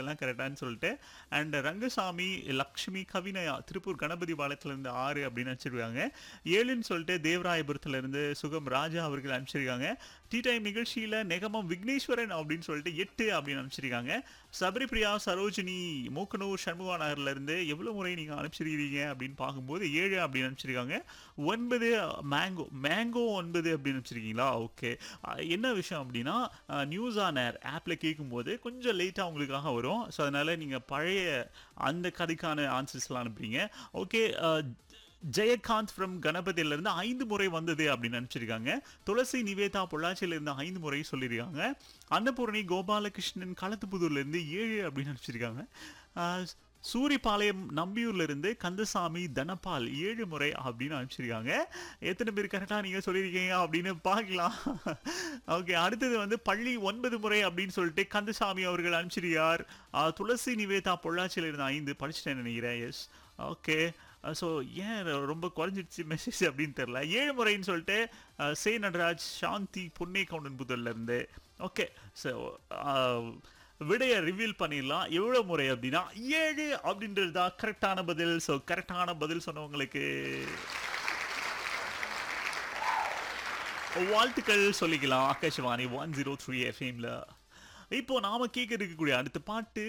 எல்லாம் கரெக்டான்னு சொல்லிட்டு அண்ட் ரங்கசாமி லக்ஷ்மி கவினயா திருப்பூர் கணபதி பாளையத்துலேருந்து ஆறு அப்படின்னு அனுப்பிச்சிருக்காங்க ஏழுன்னு சொல்லிட்டு தேவராயபுரத்துலேருந்து சுகம் ராஜா அவர்கள் அனுப்பிச்சிருக்காங்க டீ டைம் நிகழ்ச்சியில் நெகமம் விக்னேஸ்வரன் அப்படின்னு சொல்லிட்டு எட்டு அப்படின்னு அனுப்பிச்சிருக்காங்க சபரிபிரியா சரோஜினி மூக்கனூர் சண்முகா நகர்லேருந்து எவ்வளோ முறை நீங்கள் அனுப்பிச்சிருக்கீங்க அப்படின்னு பார்க்கும்போது ஏழு அப்படின்னு அனுப்பிச்சிருக்காங்க ஒன்பது மேங்கோ மேங்கோ ஒன்பது அப்படின்னு அனுப்பிச்சிருக்கீங்களா ஓகே என்ன விஷயம் அப்படின்னா நியூஸ் ஆன் ஏர் ஆப்பில் கேட்கும்போது கொஞ்சம் லேட்டாக உங்களுக்காக வரும் ஸோ அதனால் நீங்கள் பழைய அந்த கதைக்கான ஆன்சர்ஸ்லாம் அனுப்புறீங்க ஓகே ஜெயகாந்த் ஃப்ரம் கணபதியிலேருந்து ஐந்து முறை வந்தது அப்படின்னு நினச்சிருக்காங்க துளசி நிவேதா பொள்ளாச்சியிலேருந்து ஐந்து முறை சொல்லியிருக்காங்க அன்னபூரணி கோபாலகிருஷ்ணன் களத்துப்புதூர்லேருந்து ஏழு அப்படின்னு நினச்சிருக்காங்க சூரிபாளையம் நம்பியூர்ல இருந்து கந்தசாமி தனபால் ஏழு முறை அப்படின்னு அனுப்பிச்சிருக்காங்க எத்தனை பேர் கரெக்டாக நீங்கள் சொல்லியிருக்கீங்க அப்படின்னு பார்க்கலாம் ஓகே அடுத்தது வந்து பள்ளி ஒன்பது முறை அப்படின்னு சொல்லிட்டு கந்தசாமி அவர்கள் அனுப்பிச்சிருக்கார் ஆஹ், துளசி நிவேதா பொள்ளாச்சியில் இருந்த ஐந்து படிச்சுட்டேன் நினைக்கிறேன் எஸ் ஓகே ஸோ ஏன் ரொம்ப குறைஞ்சிடுச்சு மெசேஜ் அப்படின்னு தெரில ஏழு முறைன்னு சொல்லிட்டு அஹ், சே நடராஜ் சாந்தி புன்னே கவுண்டன் புதர்ல இருந்து ஓகே ஸோ விடையை ரிவீல் பண்ணிடலாம் எவ்வளோ முறை அப்படின்னா ஏழு அப்படின்றது தான் கரெக்டான பதில் ஸோ கரெக்டான பதில் சொன்னவங்களுக்கு வாழ்த்துக்கள் சொல்லிக்கலாம் ஆகாஷவாணி ஒன் ஜீரோ த்ரீ எஃப்எம்ல இப்போ நாம கேட்க இருக்கக்கூடிய அடுத்த பாட்டு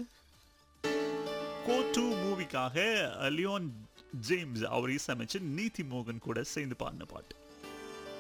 கோ டூ மூவிக்காக லியோன் ஜேம்ஸ் அவர் இசையமைச்சு நீதி மோகன் கூட சேர்ந்து பாடின பாட்டு